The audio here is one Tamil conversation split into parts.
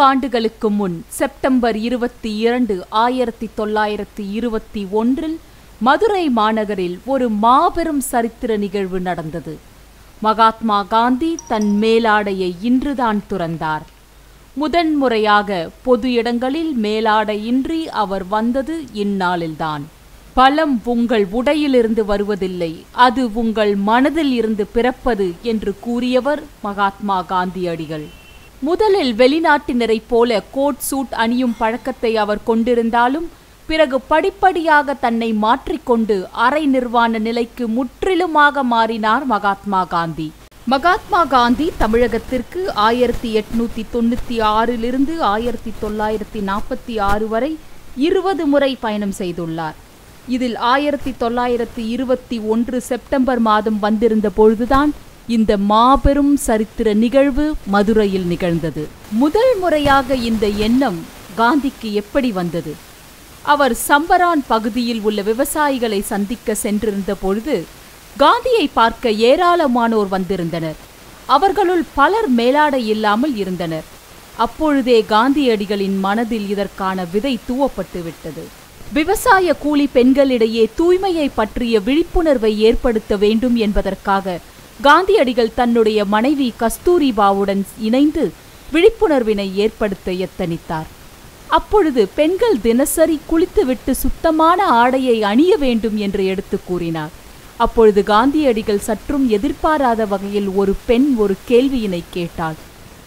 ஆண்டுகளுக்கு முன் செப்டம்பர் இருபத்தி இரண்டு ஆயிரத்தி தொள்ளாயிரத்தி இருபத்தி ஒன்றில் மதுரை மாநகரில் ஒரு மாபெரும் சரித்திர நிகழ்வு நடந்தது மகாத்மா காந்தி தன் மேலாடையை இன்றுதான் துறந்தார் முதன்முறையாக பொது இடங்களில் மேலாடையின்றி அவர் வந்தது இந்நாளில்தான் பலம் உங்கள் உடையிலிருந்து வருவதில்லை அது உங்கள் மனதில் இருந்து பிறப்பது என்று கூறியவர் மகாத்மா காந்தியடிகள் முதலில் வெளிநாட்டினரைப் போல கோட் சூட் அணியும் பழக்கத்தை அவர் கொண்டிருந்தாலும் பிறகு படிப்படியாக தன்னை மாற்றிக்கொண்டு அரை நிர்வாண நிலைக்கு முற்றிலுமாக மாறினார் மகாத்மா காந்தி மகாத்மா காந்தி தமிழகத்திற்கு ஆயிரத்தி எட்நூத்தி தொண்ணூத்தி ஆறிலிருந்து ஆயிரத்தி தொள்ளாயிரத்தி நாற்பத்தி ஆறு வரை இருபது முறை பயணம் செய்துள்ளார் இதில் ஆயிரத்தி தொள்ளாயிரத்தி இருபத்தி ஒன்று செப்டம்பர் மாதம் வந்திருந்த பொழுதுதான் இந்த மாபெரும் சரித்திர நிகழ்வு மதுரையில் நிகழ்ந்தது முதல் முறையாக இந்த எண்ணம் காந்திக்கு எப்படி வந்தது அவர் சம்பரான் பகுதியில் உள்ள விவசாயிகளை சந்திக்க சென்றிருந்த பொழுது காந்தியை பார்க்க ஏராளமானோர் வந்திருந்தனர் அவர்களுள் பலர் மேலாடை இல்லாமல் இருந்தனர் அப்பொழுதே காந்தியடிகளின் மனதில் இதற்கான விதை தூவப்பட்டு விட்டது விவசாய கூலி பெண்களிடையே தூய்மையை பற்றிய விழிப்புணர்வை ஏற்படுத்த வேண்டும் என்பதற்காக காந்தியடிகள் தன்னுடைய மனைவி கஸ்தூரிபாவுடன் இணைந்து விழிப்புணர்வினை ஏற்படுத்த எத்தனித்தார் அப்பொழுது பெண்கள் தினசரி குளித்துவிட்டு சுத்தமான ஆடையை அணிய வேண்டும் என்று எடுத்து கூறினார் அப்பொழுது காந்தியடிகள் சற்றும் எதிர்பாராத வகையில் ஒரு பெண் ஒரு கேள்வியினை கேட்டாள்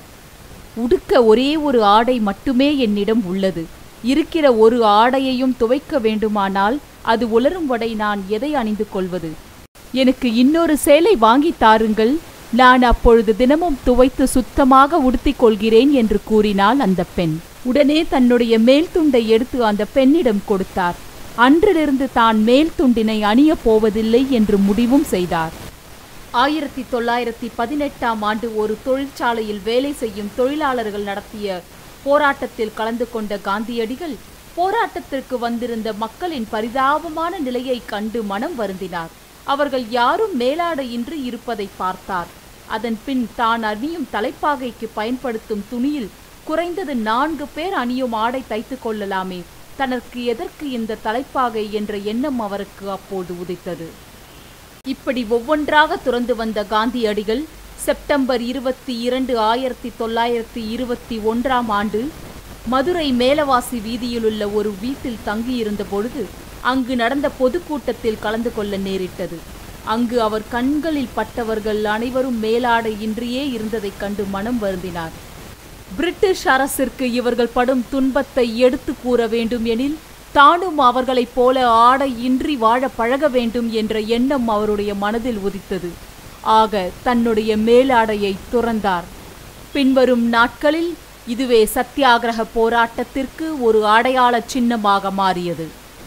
உடுக்க ஒரே ஒரு ஆடை மட்டுமே என்னிடம் உள்ளது இருக்கிற ஒரு ஆடையையும் துவைக்க வேண்டுமானால் அது உலரும் வரை நான் எதை அணிந்து கொள்வது எனக்கு இன்னொரு சேலை வாங்கி தாருங்கள் நான் அப்பொழுது தினமும் துவைத்து சுத்தமாக உடுத்திக் கொள்கிறேன் என்று கூறினாள் அந்த பெண் உடனே தன்னுடைய மேல் துண்டை எடுத்து அந்த பெண்ணிடம் கொடுத்தார் அன்றிலிருந்து தான் மேல் துண்டினை அணியப் போவதில்லை என்று முடிவும் செய்தார் ஆயிரத்தி தொள்ளாயிரத்தி பதினெட்டாம் ஆண்டு ஒரு தொழிற்சாலையில் வேலை செய்யும் தொழிலாளர்கள் நடத்திய போராட்டத்தில் கலந்து கொண்ட காந்தியடிகள் போராட்டத்திற்கு வந்திருந்த மக்களின் பரிதாபமான நிலையை கண்டு மனம் வருந்தினார் அவர்கள் யாரும் மேலாடையின்றி இருப்பதை பார்த்தார் அதன் பின் தான் அணியும் தலைப்பாகைக்கு பயன்படுத்தும் துணியில் குறைந்தது நான்கு பேர் அணியும் ஆடை தைத்துக் கொள்ளலாமே தனக்கு எதற்கு இந்த தலைப்பாகை என்ற எண்ணம் அவருக்கு அப்போது உதித்தது இப்படி ஒவ்வொன்றாக துறந்து வந்த காந்தியடிகள் செப்டம்பர் இருபத்தி இரண்டு ஆயிரத்தி தொள்ளாயிரத்தி இருபத்தி ஒன்றாம் ஆண்டு மதுரை மேலவாசி வீதியிலுள்ள ஒரு வீட்டில் தங்கியிருந்த பொழுது அங்கு நடந்த பொதுக்கூட்டத்தில் கலந்து கொள்ள நேரிட்டது அங்கு அவர் கண்களில் பட்டவர்கள் அனைவரும் மேலாடையின்றியே இருந்ததைக் கண்டு மனம் வருந்தினார் பிரிட்டிஷ் அரசிற்கு இவர்கள் படும் துன்பத்தை எடுத்து கூற வேண்டும் எனில் தானும் அவர்களைப் போல ஆடையின்றி வாழ பழக வேண்டும் என்ற எண்ணம் அவருடைய மனதில் உதித்தது ஆக தன்னுடைய மேலாடையை துறந்தார் பின்வரும் நாட்களில் இதுவே சத்தியாகிரக போராட்டத்திற்கு ஒரு அடையாள சின்னமாக மாறியது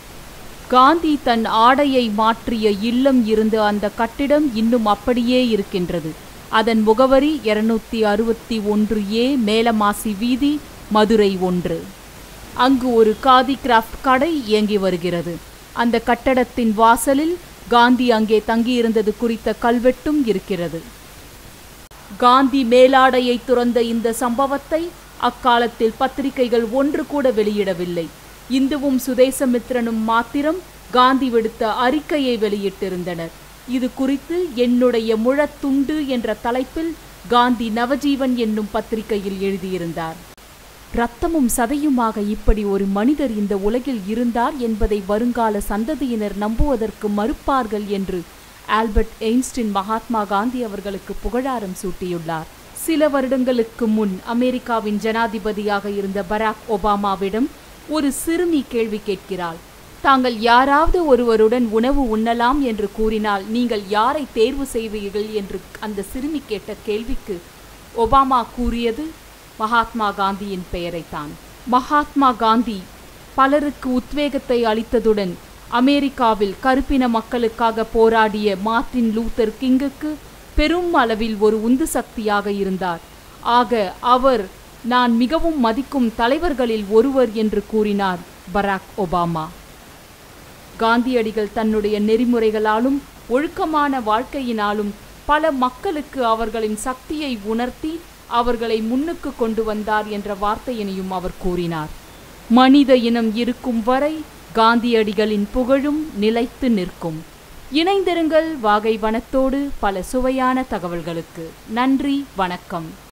காந்தி தன் ஆடையை மாற்றிய இல்லம் இருந்த அந்த கட்டிடம் இன்னும் அப்படியே இருக்கின்றது அதன் முகவரி இருநூத்தி அறுபத்தி ஒன்று ஏ மேலமாசி வீதி மதுரை ஒன்று அங்கு ஒரு காதி கிராஃப்ட் கடை இயங்கி வருகிறது அந்த கட்டடத்தின் வாசலில் காந்தி அங்கே தங்கியிருந்தது குறித்த கல்வெட்டும் இருக்கிறது காந்தி மேலாடையை துறந்த இந்த சம்பவத்தை அக்காலத்தில் பத்திரிகைகள் ஒன்று கூட வெளியிடவில்லை இந்துவும் சுதேசமித்திரனும் மாத்திரம் காந்தி விடுத்த அறிக்கையை வெளியிட்டிருந்தனர் இது குறித்து என்னுடைய முழத்துண்டு என்ற தலைப்பில் காந்தி நவஜீவன் என்னும் பத்திரிகையில் எழுதியிருந்தார் ரத்தமும் சதையுமாக இப்படி ஒரு மனிதர் இந்த உலகில் இருந்தார் என்பதை வருங்கால சந்ததியினர் நம்புவதற்கு மறுப்பார்கள் என்று ஆல்பர்ட் எய்ன்ஸ்டின் மகாத்மா காந்தி அவர்களுக்கு புகழாரம் சூட்டியுள்ளார் சில வருடங்களுக்கு முன் அமெரிக்காவின் ஜனாதிபதியாக இருந்த பராக் ஒபாமாவிடம் ஒரு சிறுமி கேள்வி கேட்கிறாள் தாங்கள் யாராவது ஒருவருடன் உணவு உண்ணலாம் என்று கூறினால் நீங்கள் யாரை தேர்வு செய்வீர்கள் என்று அந்த சிறுமி கேட்ட கேள்விக்கு ஒபாமா கூறியது மகாத்மா காந்தியின் பெயரைத்தான் மகாத்மா காந்தி பலருக்கு உத்வேகத்தை அளித்ததுடன் அமெரிக்காவில் கருப்பின மக்களுக்காக போராடிய மார்ட்டின் லூத்தர் கிங்குக்கு பெரும் அளவில் ஒரு உந்து சக்தியாக இருந்தார் ஆக அவர் நான் மிகவும் மதிக்கும் தலைவர்களில் ஒருவர் என்று கூறினார் பராக் ஒபாமா காந்தியடிகள் தன்னுடைய நெறிமுறைகளாலும் ஒழுக்கமான வாழ்க்கையினாலும் பல மக்களுக்கு அவர்களின் சக்தியை உணர்த்தி அவர்களை முன்னுக்கு கொண்டு வந்தார் என்ற வார்த்தையினையும் அவர் கூறினார் மனித இனம் இருக்கும் வரை காந்தியடிகளின் புகழும் நிலைத்து நிற்கும் இணைந்திருங்கள் வாகை வனத்தோடு பல சுவையான தகவல்களுக்கு நன்றி வணக்கம்